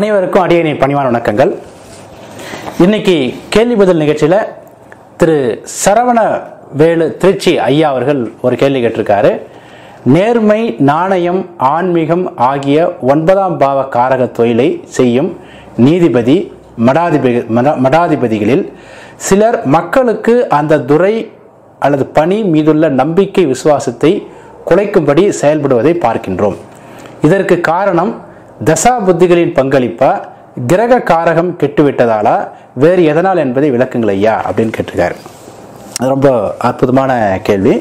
அனைவருக்கும் அடியணை பணிவான வணக்கங்கள் இன்னைக்கு கேள்வி பதில் நிகழ்ச்சியில் திரு சரவண வேலு திருச்சி ஐயா அவர்கள் ஒரு கேள்வி கேட்டிருக்காரு நேர்மை நாணயம் ஆன்மீகம் ஆகிய ஒன்பதாம் பாவ காரக தொழிலை செய்யும் நீதிபதி மடாதிபதி மடா- மடாதிபதிகளில் சிலர் மக்களுக்கு அந்த துறை அல்லது பணி மீதுள்ள நம்பிக்கை விசுவாசத்தை குலைக்கும்படி செயல்படுவதை பார்க்கின்றோம் இதற்கு காரணம் தசா புத்திகளின் பங்களிப்பா கிரக காரகம் கெட்டுவிட்டதாலா வேறு எதனால் என்பதை விளக்குங்கள் ஐயா அப்படின்னு கேட்டிருக்காரு அது ரொம்ப அற்புதமான கேள்வி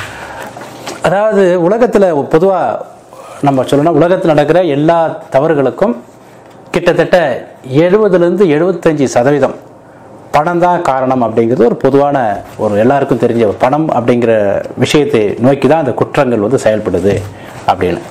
அதாவது உலகத்தில் பொதுவாக நம்ம சொல்லணும் உலகத்தில் நடக்கிற எல்லா தவறுகளுக்கும் கிட்டத்தட்ட எழுபதுலேருந்து எழுபத்தஞ்சி சதவீதம் பணம் தான் காரணம் அப்படிங்கிறது ஒரு பொதுவான ஒரு எல்லாருக்கும் தெரிஞ்ச ஒரு பணம் அப்படிங்கிற விஷயத்தை நோக்கி தான் அந்த குற்றங்கள் வந்து செயல்படுது அப்படின்னு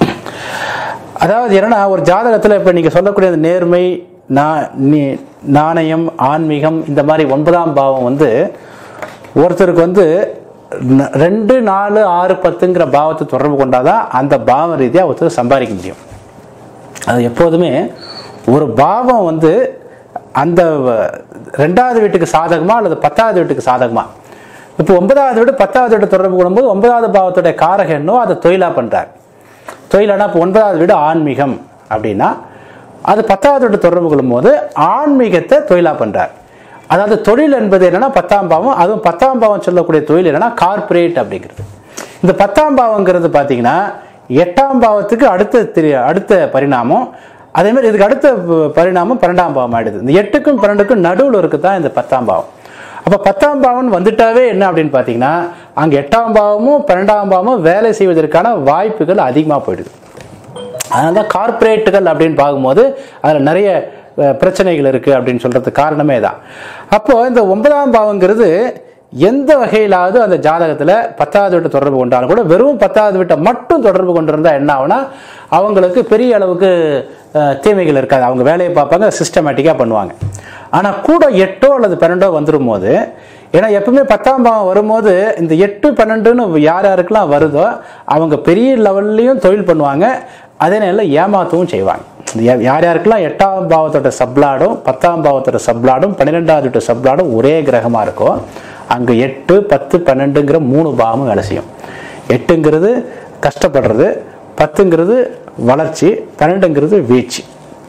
அதாவது என்னன்னா ஒரு ஜாதகத்தில் இப்போ நீங்கள் சொல்லக்கூடிய அந்த நேர்மை நா நீ- நாணயம் ஆன்மீகம் இந்த மாதிரி ஒன்பதாம் பாவம் வந்து ஒருத்தருக்கு வந்து ந- ரெண்டு நாலு ஆறு பத்துங்கிற பாவத்தை தொடர்பு கொண்டாதான் அந்த பாவ ரீதியாக ஒருத்தர் சம்பாதிக்க முடியும் அது எப்போதுமே ஒரு பாவம் வந்து அந்த வ- ரெண்டாவது வீட்டுக்கு சாதகமா அல்லது பத்தாவது வீட்டுக்கு சாதகமா இப்போ ஒன்பதாவது வீடு பத்தாவது வீடு தொடர்பு கொள்ளும்போது ஒன்பதாவது பாவத்துடைய காரகம் என்னவோ அதை தொழிலா பண்றார் தொழிலானா இப்போ ஒன்பதாவது வீடு ஆன்மீகம் அப்படின்னா அது பத்தாவது வீடு தொடர்பு கொள்ளும்போது ஆன்மீகத்தை தொழிலா பண்றார் அதாவது தொழில் என்பது என்னன்னா பத்தாம் பாவம் அதுவும் பத்தாம் பாவம் சொல்லக்கூடிய தொழில் என்னன்னா கார்ப்பரேட் அப்படிங்கிறது இந்த பத்தாம் பாவங்கிறது பார்த்தீங்கன்னா எட்டாம் பாவத்துக்கு அடுத்த திரு- அடுத்த பரிணாமம் அதே மாதிரி இதுக்கு அடுத்த ப- பரிணாமம் பன்னெண்டாம் பாவம் ஆயிடுது இந்த எட்டுக்கும் பன்னெண்டுக்கும் நடுவில் இருக்கு தான் இந்த பத்தாம் பாவம் அப்போ பத்தாம் பாவம் வந்துட்டாவே என்ன அப்படின்னு பார்த்தீங்கன்னா அங்கே எட்டாம் பாவமும் பன்னெண்டாம் பாவமும் வேலை செய்வதற்கான வாய்ப்புகள் அதிகமாக போயிடுது அதனால தான் கார்ப்பரேட்டுகள் அப்படின்னு பார்க்கும்போது அதில் நிறைய அஹ், பிரச்சனைகள் இருக்குது அப்படின்னு சொல்கிறதுக்கு காரணமே தான் அப்போது இந்த ஒன்பதாம் பாவங்கிறது எந்த வகையிலாவது அந்த ஜாதகத்தில் பத்தாவது வீட்டை தொடர்பு கொண்டாலும் கூட வெறும் பத்தாவது வீட்டை மட்டும் தொடர்பு கொண்டிருந்தா என்ன ஆகுனா அவங்களுக்கு பெரிய அளவுக்கு அஹ், தீமைகள் இருக்காது அவங்க வேலையை பார்ப்பாங்க சிஸ்டமேட்டிக்காக பண்ணுவாங்க ஆனால் கூட எட்டோ அல்லது பன்னெண்டோ வந்துடும் போது ஏன்னா எப்பவுமே பத்தாம் பாவம் வரும்போது இந்த எட்டு பன்னெண்டுன்னு யார் யாருக்கெல்லாம் வருதோ அவங்க பெரிய லெவல்லையும் தொழில் பண்ணுவாங்க அதே நேரில் ஏமாத்தவும் செய்வாங்க இந்த யா- யார் யாருக்கெல்லாம் எட்டாம் பாவத்தோட சப்ளாடும் பத்தாம் பாவத்தோட சப்ளாடும் பன்னிரெண்டாவது வீட்டு சப்ளாடும் ஒரே கிரகமாக இருக்கோ அங்கே எட்டு பத்து பன்னெண்டுங்கிற மூணு பாவமும் வேலை செய்யும் எட்டுங்கிறது கஷ்டப்படுறது பத்துங்கிறது வளர்ச்சி பன்னெண்டுங்கிறது வீழ்ச்சி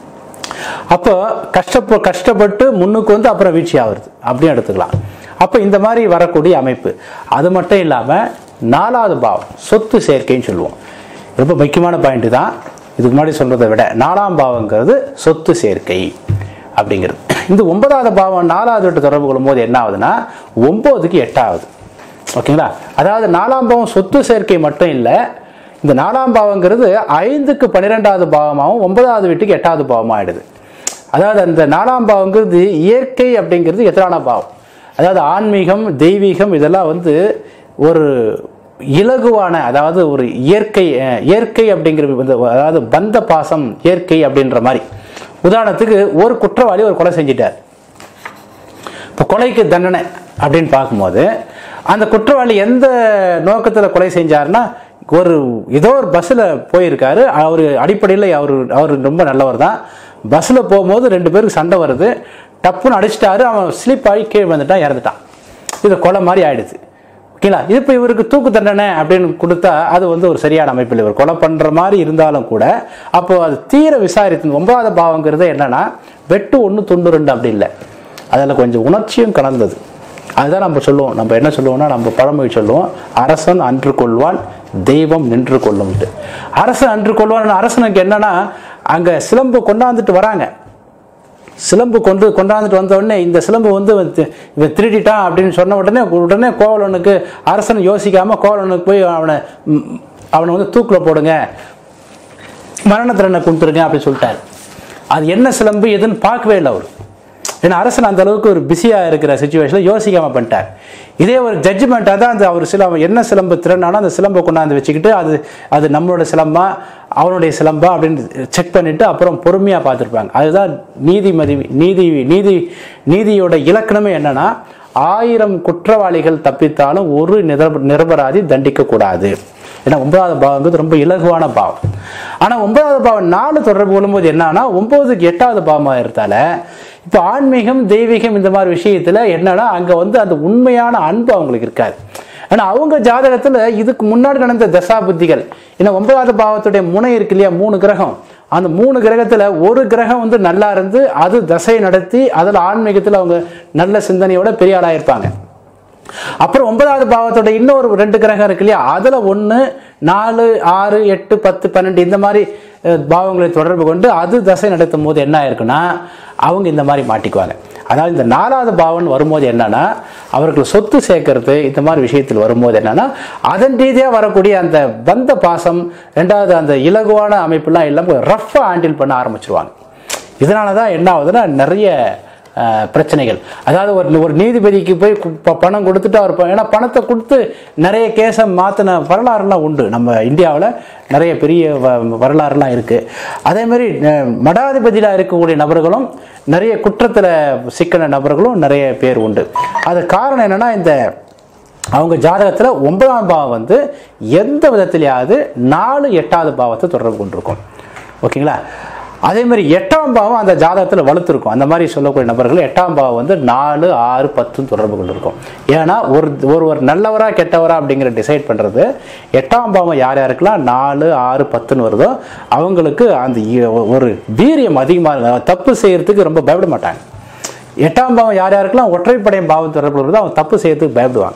அப்போ கஷ்டப்ப கஷ்டப்பட்டு முன்னுக்கு வந்து அப்புறம் வீழ்ச்சி ஆகுறது அப்படியும் எடுத்துக்கலாம் அப்போ இந்த மாதிரி வரக்கூடிய அமைப்பு அது மட்டும் இல்லாமல் நாலாவது பாவம் சொத்து சேர்க்கைன்னு சொல்லுவோம் ரொம்ப முக்கியமான பாயிண்ட் தான் இதுக்கு முன்னாடி சொல்றதை விட நாலாம் பாவங்கிறது சொத்து சேர்க்கை அப்படிங்கிறது இந்த ஒன்பதாவது பாவம் நாலாவது வீட்டு தொடர்பு கொள்ளும்போது என்ன ஆகுதுன்னா ஒம்போதுக்கு எட்டாவது ஓகேங்களா அதாவது நாலாம் பாவம் சொத்து சேர்க்கை மட்டும் இல்லை இந்த நாலாம் பாவங்கிறது ஐந்துக்கு பன்னிரெண்டாவது பாவமாகவும் ஒன்பதாவது வீட்டுக்கு எட்டாவது பாவமாக ஆயிடுது அதாவது அந்த நாலாம் பாவங்கிறது இயற்கை அப்படிங்கிறது எத்தனான பாவம் அதாவது ஆன்மீகம் தெய்வீகம் இதெல்லாம் வந்து ஒரு இலகுவான அதாவது ஒரு இயற்கை அஹ், இயற்கை அப்படிங்கிற இந்த அதாவது பந்த பாசம் இயற்கை அப்படின்ற மாதிரி உதாரணத்துக்கு ஒரு குற்றவாளி ஒரு கொலை செஞ்சிட்டார் இப்போ கொலைக்கு தண்டனை அப்படின்னு பார்க்கும்போது அந்த குற்றவாளி எந்த நோக்கத்தில் கொலை செஞ்சாருன்னா ஒரு ஏதோ ஒரு பஸ்ஸில் போயிருக்காரு அவர் அடிப்படையில் அவர் அவர் ரொம்ப நல்லவர் தான் பஸ்ஸில் போகும்போது ரெண்டு பேருக்கு சண்டை வருது டப்புன்னு அடிச்சிட்டாரு அவன் ஸ்லிப் ஆகி கீழே வந்துட்டான் இறந்துட்டான் இது கொலை மாதிரி ஆயிடுச்சு ஓகேங்களா இது இப்போ இவருக்கு தூக்கு தண்டனை அப்படின்னு கொடுத்தா அது வந்து ஒரு சரியான அமைப்பில் இவர் கொலை பண்ணுற மாதிரி இருந்தாலும் கூட அப்போ அது தீர விசாரித்து ஒன்பதாவது பாவங்கிறது என்னன்னா வெட்டு ஒன்று துண்டு ரெண்டு அப்படி இல்லை அதில் கொஞ்சம் உணர்ச்சியும் கலந்தது அதுதான் நம்ம சொல்லுவோம் நம்ம என்ன சொல்லுவோம்னா நம்ம பழமொழி சொல்லுவோம் அரசன் அன்று கொள்வான் தெய்வம் நின்று கொள்ளும்ட்டு அரசன் அன்று கொள்வான் அரசனுக்கு என்னன்னா அங்கே சிலம்பு கொண்டாந்துட்டு வராங்க சிலம்பு கொண்டு கொண்டாந்துட்டு வந்த உடனே இந்த சிலம்பு வந்து இவன் தி- இவன் திருடிட்டான் அப்படின்னு சொன்ன உடனே உடனே கோவலனுக்கு அரசன் யோசிக்காம கோவலனுக்கு போய் அவனை ம், அவனை வந்து தூக்கில் போடுங்க மரண தண்டனை கொடுத்துருங்க அப்படின்னு சொல்லிட்டாரு அது என்ன சிலம்பு எதுன்னு பார்க்கவே இல்லை அவர் ஏன்னா அரசன் அந்த அளவுக்கு ஒரு பிஸியாக இருக்கிற சுச்சுவேஷனில் யோசிக்காம பண்ணிட்டார் இதே ஒரு ஜட்ஜ்மெண்ட்டாக தான் அந்த அவர் சில அவன் என்ன சிலம்பு திறனானோ அந்த சிலம்பை கொண்டாந்து வச்சுக்கிட்டு அது அது நம்மளோட சிலம்பா அவனுடைய சிலம்பா அப்படின்னு செக் பண்ணிட்டு அப்புறம் பொறுமையாக பார்த்துருப்பாங்க அதுதான் நீதிமதி நீதி நீதி நீதியோட இலக்கணமே என்னன்னா ஆயிரம் குற்றவாளிகள் தப்பித்தாலும் ஒரு நிரப நிரபராதி தண்டிக்க கூடாது ஏன்னா ஒன்பதாவது பாவங்கிறது ரொம்ப இலகுவான பாவம் ஆனா ஒன்பதாவது பாவம் நாலு தொடர்பு கொள்ளும்போது என்னன்னா ஒன்பதுக்கு எட்டாவது பாவமாக இருந்தால இப்போ ஆன்மீகம் தெய்வீகம் இந்த மாதிரி விஷயத்துல என்னன்னா அங்க வந்து அந்த உண்மையான அன்பு அவங்களுக்கு இருக்காது ஆனா அவங்க ஜாதகத்துல இதுக்கு முன்னாடி நடந்த தசா புத்திகள் ஏன்னா ஒன்பதாவது பாவத்துடைய முனை இருக்கு இல்லையா மூணு கிரகம் அந்த மூணு கிரகத்துல ஒரு கிரகம் வந்து நல்லா இருந்து அது தசை நடத்தி அதுல ஆன்மீகத்துல அவங்க நல்ல சிந்தனையோட பெரிய ஆளாயிருப்பாங்க அப்புறம் ஒன்பதாவது பாவத்தோட இன்னொரு ரெண்டு கிரகம் இருக்கு இல்லையா அதுல ஒண்ணு நாலு ஆறு எட்டு பத்து பன்னெண்டு இந்த மாதிரி அஹ், பாவங்களை தொடர்பு கொண்டு அது தசை நடத்தும் போது என்ன ஆயிருக்குன்னா அவங்க இந்த மாதிரி மாட்டிக்குவாங்க அதாவது இந்த நாலாவது பாவம் வரும்போது என்னன்னா அவர்கள் சொத்து சேர்க்கறது இந்த மாதிரி விஷயத்தில் வரும்போது என்னன்னா அதன் ரீதியா வரக்கூடிய அந்த பந்த பாசம் ரெண்டாவது அந்த இலகுவான அமைப்புலாம் இல்லாம ரஃப்பாக ஹேண்டில் பண்ண ஆரம்பிச்சிருவாங்க இதனால தான் என்ன ஆகுதுன்னா நிறைய அஹ், பிரச்சனைகள் அதாவது ஒரு ஒரு நீதிபதிக்கு போய் கு- ப- பணம் கொடுத்துட்டு அவர் ப- ஏன்னா பணத்தை கொடுத்து நிறைய கேஸை மாற்றின வரலாறுலாம் உண்டு நம்ம இந்தியாவில் நிறைய பெரிய வ- வரலாறுலாம் இருக்குது அதே மாதிரி அஹ், மடாதிபதியில் இருக்கக்கூடிய நபர்களும் நிறைய குற்றத்தில் சிக்கின நபர்களும் நிறைய பேர் உண்டு அது காரணம் என்னன்னா இந்த அவங்க ஜாதகத்தில் ஒன்பதாம் பாவம் வந்து எந்த விதத்திலேயாவது நாலு எட்டாவது பாவத்தை தொடர்பு கொண்டிருக்கும் ஓகேங்களா அதே மாதிரி எட்டாம் பாவம் அந்த ஜாதகத்தில் வலுத்திருக்கும் அந்த மாதிரி சொல்லக்கூடிய நபர்கள் எட்டாம் பாவம் வந்து நாலு ஆறு பத்துன்னு தொடர்பு கொண்டிருக்கும் ஏன்னா ஒரு ஒருவர் நல்லவரா கெட்டவரா அப்படிங்கிற டிசைட் பண்ணுறது எட்டாம் பாவம் யார் யாருக்கெல்லாம் நாலு ஆறு பத்துன்னு வருதோ அவங்களுக்கு அந்த இ- ஒரு வீரியம் அதிகமாக இருக்கும் தப்பு செய்யறதுக்கு ரொம்ப பயப்பட மாட்டாங்க எட்டாம் பாவம் யார் யாருக்கெல்லாம் ஒற்றைப்படை பாவம் தொடர்பு வருதோ அவங்க தப்பு செய்யறதுக்கு பயப்படுவாங்க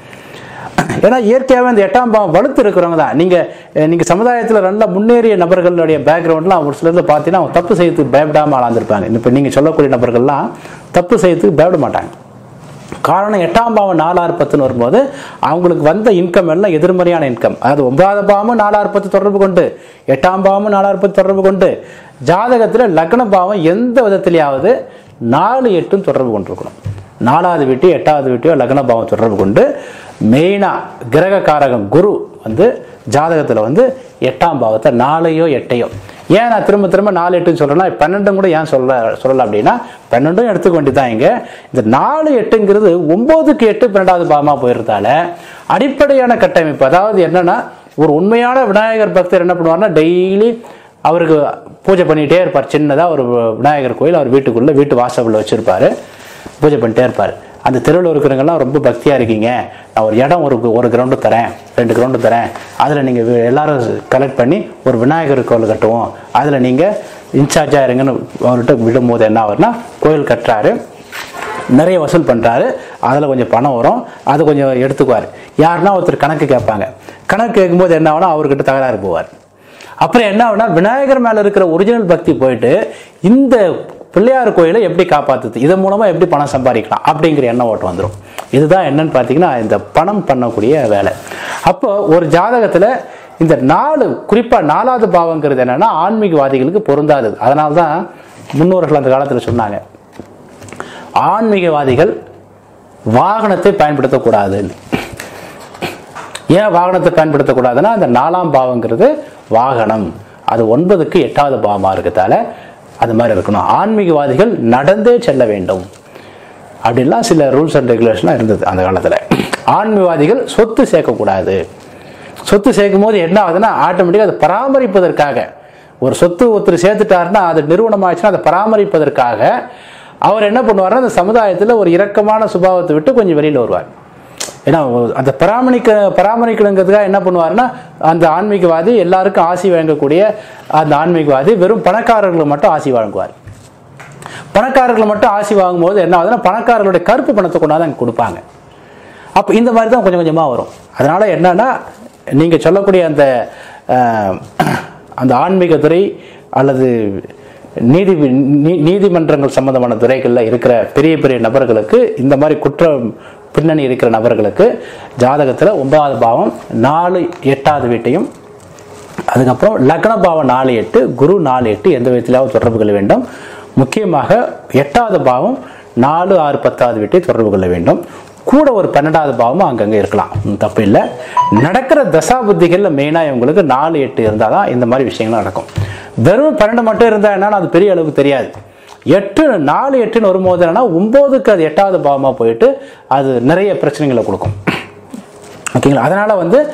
ஏன்னா இயற்கையாகவே இந்த எட்டாம் பாவம் வலுத்து இருக்கிறவங்க தான் நீங்கள் நீங்கள் சமுதாயத்தில் நல்ல முன்னேறிய நபர்களுடைய பேக்ரவுண்ட்லாம் ஒரு சிலர்ல பார்த்தீங்கன்னா அவங்க தப்பு செய்யறதுக்கு பயப்படாமல் ஆளாந்துருப்பாங்க இப்போ நீங்கள் சொல்லக்கூடிய நபர்கள்லாம் தப்பு செய்யறதுக்கு பயப்பட மாட்டாங்க காரணம் எட்டாம் பாவம் நாலாறு பத்துன்னு வரும்போது அவங்களுக்கு வந்த இன்கம் எல்லாம் எதிர்மறையான இன்கம் அதாவது ஒன்பதாவது பாவமும் நாலாறு பத்து தொடர்பு கொண்டு எட்டாம் பாவமும் நாலாறு பத்து தொடர்பு கொண்டு ஜாதகத்தில் லக்ன பாவம் எந்த விதத்திலேயாவது நாலு எட்டும் தொடர்பு கொண்டிருக்கணும் நாலாவது வீட்டு எட்டாவது வீட்டையோ லக்ன பாவம் தொடர்பு கொண்டு மெயினாக கிரக காரகம் குரு வந்து ஜாதகத்தில் வந்து எட்டாம் பாவத்தை நாலையோ எட்டையோ ஏன் நான் திரும்ப திரும்ப நாலு எட்டுன்னு சொல்றேன்னா பன்னெண்டும் கூட ஏன் சொல்ல சொல்லல அப்படின்னா பன்னெண்டும் எடுத்துக்க வேண்டியதான் இங்க இந்த நாலு எட்டுங்கிறது ஒன்பதுக்கு எட்டு பன்னெண்டாவது பாவமா போயிருந்தால அடிப்படையான கட்டமைப்பு அதாவது என்னன்னா ஒரு உண்மையான விநாயகர் பக்தர் என்ன பண்ணுவார்னா டெய்லி அவருக்கு பூஜை பண்ணிகிட்டே இருப்பார் சின்னதாக ஒரு விநாயகர் கோயில் அவர் வீட்டுக்குள்ளே வீட்டு வாசலில் வச்சுருப்பாரு பூஜை பண்ணிட்டே இருப்பார் அந்த தெருவில் இருக்கிறவங்கெல்லாம் ரொம்ப பக்தியாக இருக்கீங்க நான் ஒரு இடம் ஒரு ஒரு கிரவுண்டு தரேன் ரெண்டு கிரவுண்டு தரேன் அதில் நீங்கள் எல்லாரும் கலெக்ட் பண்ணி ஒரு விநாயகர் கோயில் கட்டுவோம் அதில் நீங்கள் இன்சார்ஜாக இருங்கன்னு அவர்கிட்ட விடும்போது என்ன ஆகுதுன்னா கோயில் கட்டுறாரு நிறைய வசூல் பண்ணுறாரு அதில் கொஞ்சம் பணம் வரும் அது கொஞ்சம் எடுத்துக்குவார் யாருன்னா ஒருத்தர் கணக்கு கேட்பாங்க கணக்கு கேட்கும்போது என்ன ஆகுனா அவர்கிட்ட தகராறு போவார் அப்புறம் என்ன ஆகுனா விநாயகர் மேலே இருக்கிற ஒரிஜினல் பக்தி போயிட்டு இந்த பிள்ளையார் கோயிலை எப்படி காப்பாற்றுது இதன் மூலமாக எப்படி பணம் சம்பாதிக்கலாம் அப்படிங்கிற எண்ணம் ஓட்டம் வந்துடும் இதுதான் என்னன்னு பார்த்தீங்கன்னா இந்த பணம் பண்ணக்கூடிய வேலை அப்போ ஒரு ஜாதகத்தில் இந்த நாலு குறிப்பாக நாலாவது பாவங்கிறது என்னன்னா ஆன்மீகவாதிகளுக்கு பொருந்தாதது அதனால தான் முன்னோர்கள் அந்த காலத்தில் சொன்னாங்க ஆன்மீகவாதிகள் வாகனத்தை பயன்படுத்தக்கூடாதுன்னு ஏன் வாகனத்தை பயன்படுத்தக்கூடாதுன்னா அந்த நாலாம் பாவங்கிறது வாகனம் அது ஒன்பதுக்கு எட்டாவது பாவமாக இருக்கிறதால அது மாதிரி இருக்கணும் ஆன்மீகவாதிகள் நடந்தே செல்ல வேண்டும் அப்படின்லாம் சில ரூல்ஸ் அண்ட் ரெகுலேஷன்லாம் இருந்தது அந்த காலத்தில் ஆன்மீகவாதிகள் சொத்து சேர்க்கக்கூடாது சொத்து சேர்க்கும் போது என்ன ஆகுதுன்னா ஆட்டோமேட்டிக்காக அதை பராமரிப்பதற்காக ஒரு சொத்து ஒருத்தர் சேர்த்துட்டாருன்னா அது நிறுவனம் ஆச்சுன்னா அதை பராமரிப்பதற்காக அவர் என்ன பண்ணுவார்னா அந்த சமுதாயத்தில் ஒரு இரக்கமான சுபாவத்தை விட்டு கொஞ்சம் வெளியில் வருவார் ஏன்னா ஒரு- அந்த பராமரிக்க பராமரிக்கணுங்கிறதுக்காக என்ன பண்ணுவாருன்னா அந்த ஆன்மீகவாதி எல்லாருக்கும் ஆசி வழங்கக்கூடிய அந்த ஆன்மீகவாதி வெறும் பணக்காரர்களுக்கு மட்டும் ஆசி வழங்குவார் பணக்காரர்கள் மட்டும் ஆசி வாங்கும்போது என்ன ஆகுதுன்னா பணக்காரர்களுடைய கருப்பு பணத்தை கொண்டாந்து அங்கே கொடுப்பாங்க அப்போ இந்த மாதிரி தான் கொஞ்சம் கொஞ்சமாக வரும் அதனால என்னன்னா நீங்கள் சொல்லக்கூடிய அந்த அஹ், அந்த ஆன்மீக துறை அல்லது நீதி நீ- நீதிமன்றங்கள் சம்பந்தமான துறைகளில் இருக்கிற பெரிய பெரிய நபர்களுக்கு இந்த மாதிரி குற்றம் பின்னணி இருக்கிற நபர்களுக்கு ஜாதகத்தில் ஒன்பதாவது பாவம் நாலு எட்டாவது வீட்டையும் அதுக்கப்புறம் லக்ன பாவம் நாலு எட்டு குரு நாலு எட்டு எந்த விதத்திலாவது தொடர்பு கொள்ள வேண்டும் முக்கியமாக எட்டாவது பாவம் நாலு ஆறு பத்தாவது வீட்டை தொடர்பு கொள்ள வேண்டும் கூட ஒரு பன்னெண்டாவது பாவமும் அங்கங்கே இருக்கலாம் ஒண்ணும் தப்பு இல்லை நடக்கிற தசா புத்திகளில் மெயினாக இவங்களுக்கு நாலு எட்டு இருந்தால் தான் இந்த மாதிரி விஷயங்கள் நடக்கும் வெறும் பன்னெண்டு மட்டும் இருந்தால் என்னன்னா அது பெரிய அளவுக்கு தெரியாது எட்டு நாலு எட்டுன்னு வரும்போது என்னன்னா ஒம்போதுக்கு அது எட்டாவது பாவமாக போயிட்டு அது நிறைய பிரச்சனைகளை கொடுக்கும் ஓகேங்களா அதனால வந்து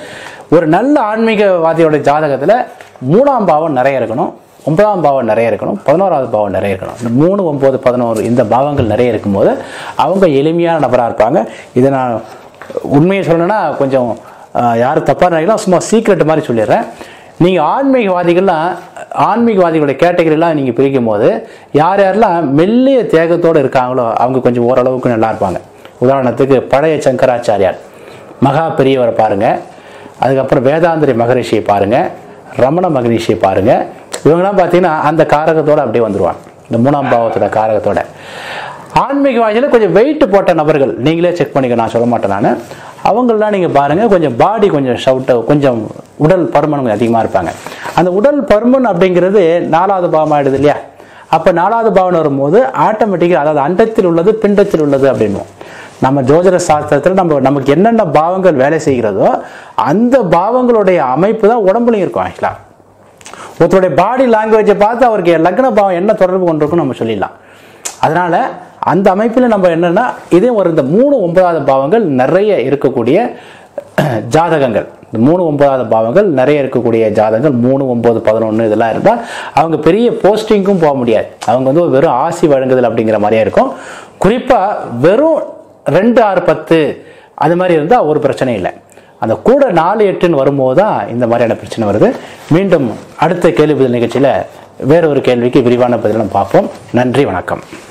ஒரு நல்ல ஆன்மீகவாதியோட ஜாதகத்தில் மூணாம் பாவம் நிறைய இருக்கணும் ஒன்பதாம் பாவம் நிறைய இருக்கணும் பதினோராவது பாவம் நிறைய இருக்கணும் இந்த மூணு ஒம்பது பதினோரு இந்த பாவங்கள் நிறைய இருக்கும்போது அவங்க எளிமையான நபராக இருப்பாங்க இதை நான் உண்மையை சொல்லணும்னா கொஞ்சம் ஆஹ், யாரும் தப்பாக நினைக்கலாம் சும்மா சீக்ரெட் மாதிரி சொல்லிடுறேன் நீங்கள் ஆன்மீகவாதிகள்லாம் ஆன்மீகவாதிகளுடைய கேட்டகரிலாம் நீங்கள் பிரிக்கும் போது யார் யாரெல்லாம் மெல்லிய தேகத்தோடு இருக்காங்களோ அவங்க கொஞ்சம் ஓரளவுக்கு நல்லா இருப்பாங்க உதாரணத்துக்கு பழைய சங்கராச்சாரியார் மகா பெரியவரை பாருங்க அதுக்கப்புறம் வேதாந்திரி மகரிஷியை பாருங்க ரமண மகரிஷியை பாருங்க இவங்கெல்லாம் பார்த்தீங்கன்னா அந்த காரகத்தோட அப்படியே வந்துருவாங்க இந்த மூணாம் பாவத்தோட காரகத்தோட ஆன்மீகவாதியில் கொஞ்சம் வெயிட் போட்ட நபர்கள் நீங்களே செக் பண்ணிக்க நான் சொல்ல மாட்டேன் நான் அவங்களெலாம் நீங்கள் பாருங்கள் கொஞ்சம் பாடி கொஞ்சம் ஷவுட்டு கொஞ்சம் உடல் பருமன் கொஞ்சம் அதிகமாக இருப்பாங்க அந்த உடல் பருமன் அப்படிங்கிறது நாலாவது பாவம் ஆயிடுது இல்லையா அப்போ நாலாவது பாவம் வரும்போது ஆட்டோமேட்டிக்காக அதாவது அண்டத்தில் உள்ளது பிண்டத்தில் உள்ளது அப்படின்னுவோம் நம்ம ஜோதிட சாஸ்திரத்தில் நம்ம நமக்கு என்னென்ன பாவங்கள் வேலை செய்கிறதோ அந்த பாவங்களுடைய அமைப்பு தான் உடம்புலையும் இருக்கும் ஆக்சுவலாக ஒருத்தருடைய பாடி லாங்குவேஜை பார்த்து அவருக்கு லக்ன பாவம் என்ன தொடர்பு கொண்டிருக்கும் நம்ம சொல்லிடலாம் அதனால அந்த அமைப்பில் நம்ம என்னன்னா இதே ஒரு இந்த மூணு ஒன்பதாவது பாவங்கள் நிறைய இருக்கக்கூடிய ஜாதகங்கள் இந்த மூணு ஒன்பதாவது பாவங்கள் நிறைய இருக்கக்கூடிய ஜாதகங்கள் மூணு ஒன்பது பதினொன்று இதெல்லாம் இருந்தால் அவங்க பெரிய போஸ்டிங்க்கும் போக முடியாது அவங்க வந்து ஒரு வெறும் ஆசி வழங்குதல் அப்படிங்கிற மாதிரியே இருக்கும் குறிப்பாக வெறும் ரெண்டு ஆறு பத்து அது மாதிரி இருந்தால் ஒரு பிரச்சனை இல்லை அந்த கூட நாலு எட்டுன்னு வரும்போது தான் இந்த மாதிரியான பிரச்சனை வருது மீண்டும் அடுத்த கேள்வி பதில் நிகழ்ச்சியில் வேற ஒரு கேள்விக்கு விரிவான பதிலும் பார்ப்போம் நன்றி வணக்கம்